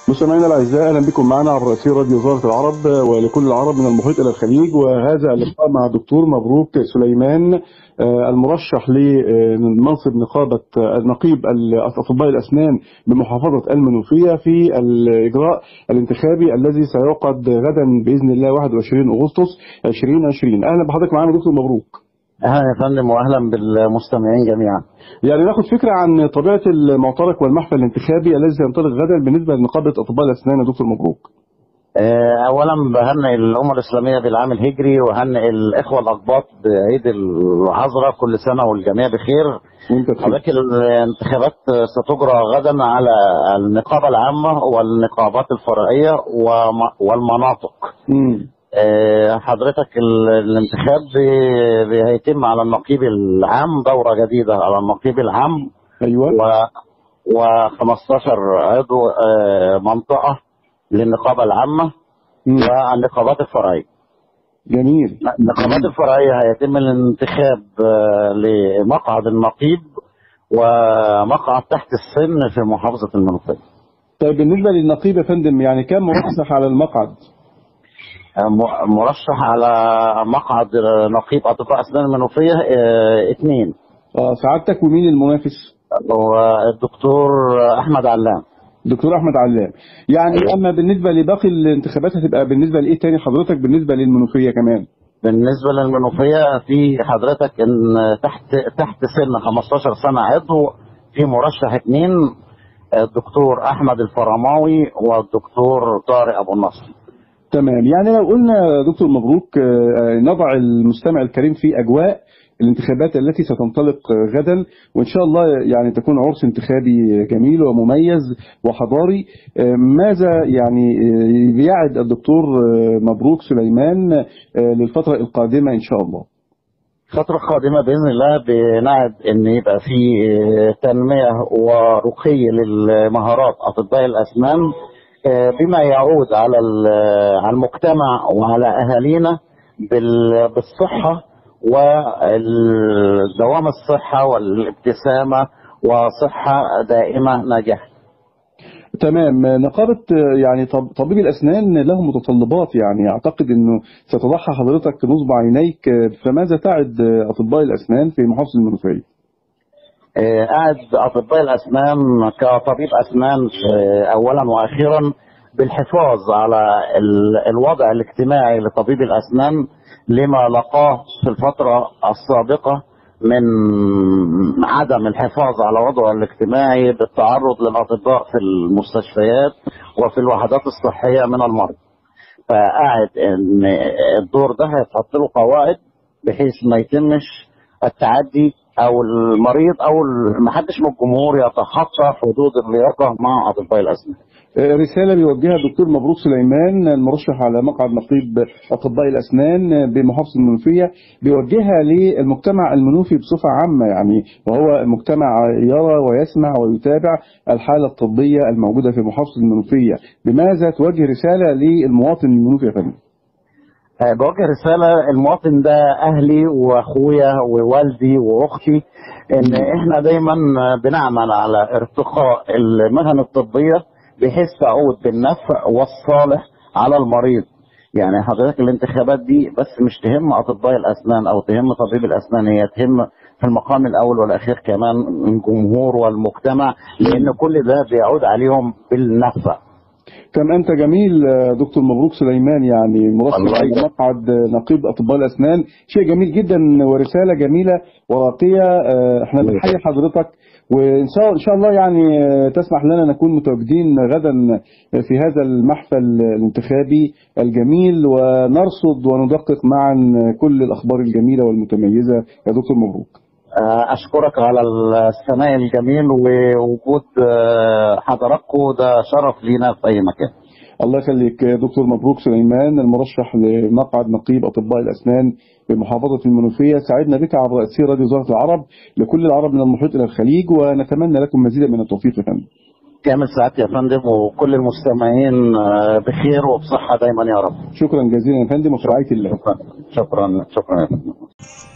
مستمعينا الاعزاء اهلا بكم معنا عبر اثير راديو وزاره العرب ولكل العرب من المحيط الى الخليج وهذا اللقاء مع الدكتور مبروك سليمان آه، المرشح لمنصب نقابه آه، نقيب اطباء الاسنان بمحافظه المنوفيه في الاجراء الانتخابي الذي سيعقد غدا باذن الله 21 اغسطس 2020 اهلا بحضرتك معنا دكتور مبروك اهلا يا فندم واهلا بالمستمعين جميعا يعني ناخد فكره عن طبيعه المعترك والمحفل الانتخابي الذي سينطلق غدا بالنسبه لنقابه اطباء الاسنان يا دكتور مبروك آه، اولا بهنئ الامه الاسلاميه بالعام الهجري وهنئ الاخوه الاقباط بعيد العذراء كل سنه والجميع بخير وانت بخير. حضرتك الانتخابات ستجرى غدا على النقابه العامه والنقابات الفرعيه وم- والمناطق مم. آه، حضرتك ال- الانتخاب بي- بي- هيتم على النقيب العام دوره جديده على النقيب العام ايوه و و15 عضو آه، منطقه للنقابه العامه مم. والنقابات الفرعيه. جميل النقابات الفرعيه هيتم الانتخاب آه، لمقعد النقيب ومقعد تحت السن في محافظه المنوفيه. طيب بالنسبه للنقيب يا فندم يعني كم مرشح على المقعد آه، م- مرشح على مقعد آه، نقيب اطباء اسنان المنوفيه آه، اثنين اه سعادتك ومين المنافس والدكتور احمد علام. دكتور احمد علام يعني اما بالنسبه لباقي الانتخابات هتبقى بالنسبه لايه تاني حضرتك بالنسبه للمنوفيه كمان بالنسبه للمنوفيه في حضرتك ان تحت تحت سن 15 سنه عضو في مرشح اثنين الدكتور احمد الفرماوي والدكتور طارق ابو النصر تمام يعني لو قلنا يا دكتور مبروك آه، نضع المستمع الكريم في اجواء الانتخابات التي ستنطلق آه، غدا وان شاء الله يعني تكون عرس انتخابي جميل ومميز وحضاري آه، ماذا يعني آه، بيعد الدكتور آه، مبروك سليمان آه، للفتره القادمه ان شاء الله الفترة القادمة بإذن الله بنعد إن يبقى في تنمية ورقي للمهارات أطباء الأسنان آه، بما يعود على ال- على المجتمع وعلى أهالينا بال- بالصحة ودوام الصحة والابتسامة وصحة دائمة ناجحة تمام نقابة يعني طب طبيب الأسنان له متطلبات يعني أعتقد أنه ستضحى حضرتك نصب عينيك فماذا تعد أطباء الأسنان في محافظة المنوفية؟ آه، قاعد اطباء الاسنان كطبيب اسنان آه، اولا واخيرا بالحفاظ على ال- الوضع الاجتماعي لطبيب الاسنان لما لقاه في الفتره السابقه من عدم الحفاظ على وضعه الاجتماعي بالتعرض للاطباء في المستشفيات وفي الوحدات الصحيه من المرض. فقاعد ان الدور ده هيتحط له قواعد بحيث ما يتمش التعدي او المريض او ما حدش من الجمهور يتخطى حدود اللياقه مع اطباء الاسنان. رسالة بيوجهها الدكتور مبروك سليمان المرشح على مقعد نقيب أطباء الأسنان بمحافظة المنوفية بيوجهها للمجتمع المنوفي بصفة عامة يعني وهو مجتمع يرى ويسمع ويتابع الحالة الطبية الموجودة في محافظة المنوفية بماذا توجه رسالة للمواطن المنوفي يا فندم؟ آه، بوجه رساله المواطن ده اهلي واخويا ووالدي واختي ان احنا دايما بنعمل على ارتقاء المهن الطبيه بحيث تعود بالنفع والصالح على المريض. يعني حضرتك الانتخابات دي بس مش تهم اطباء الاسنان او تهم طبيب الاسنان هي تهم في المقام الاول والاخير كمان الجمهور والمجتمع لان كل ده بيعود عليهم بالنفع. كم أنت جميل آه، دكتور مبروك سليمان يعني مرشح الله على يجزاك. مقعد آه، نقيب أطباء الأسنان شيء جميل جدا ورسالة جميلة وراقية آه، احنا الله بنحيي يبارك. حضرتك وإن شاء إن شاء الله يعني آه، تسمح لنا نكون متواجدين غدا في هذا المحفل الانتخابي الجميل ونرصد وندقق معا كل الأخبار الجميلة والمتميزة يا دكتور مبروك آه، اشكرك على الثناء الجميل ووجود آه، حضراتكم ده شرف لينا في اي مكان الله يخليك يا دكتور مبروك سليمان المرشح لمقعد نقيب اطباء الاسنان بمحافظه المنوفيه سعدنا بك عبر اسير راديو وزاره العرب لكل العرب من المحيط الى الخليج ونتمنى لكم مزيدا من التوفيق يا فندم. كامل سعادتي يا فندم وكل المستمعين آه، بخير وبصحه دايما يا رب شكرا جزيلا يا فندم وفي رعايه الله. شكرا شكرا شكرا يا فندم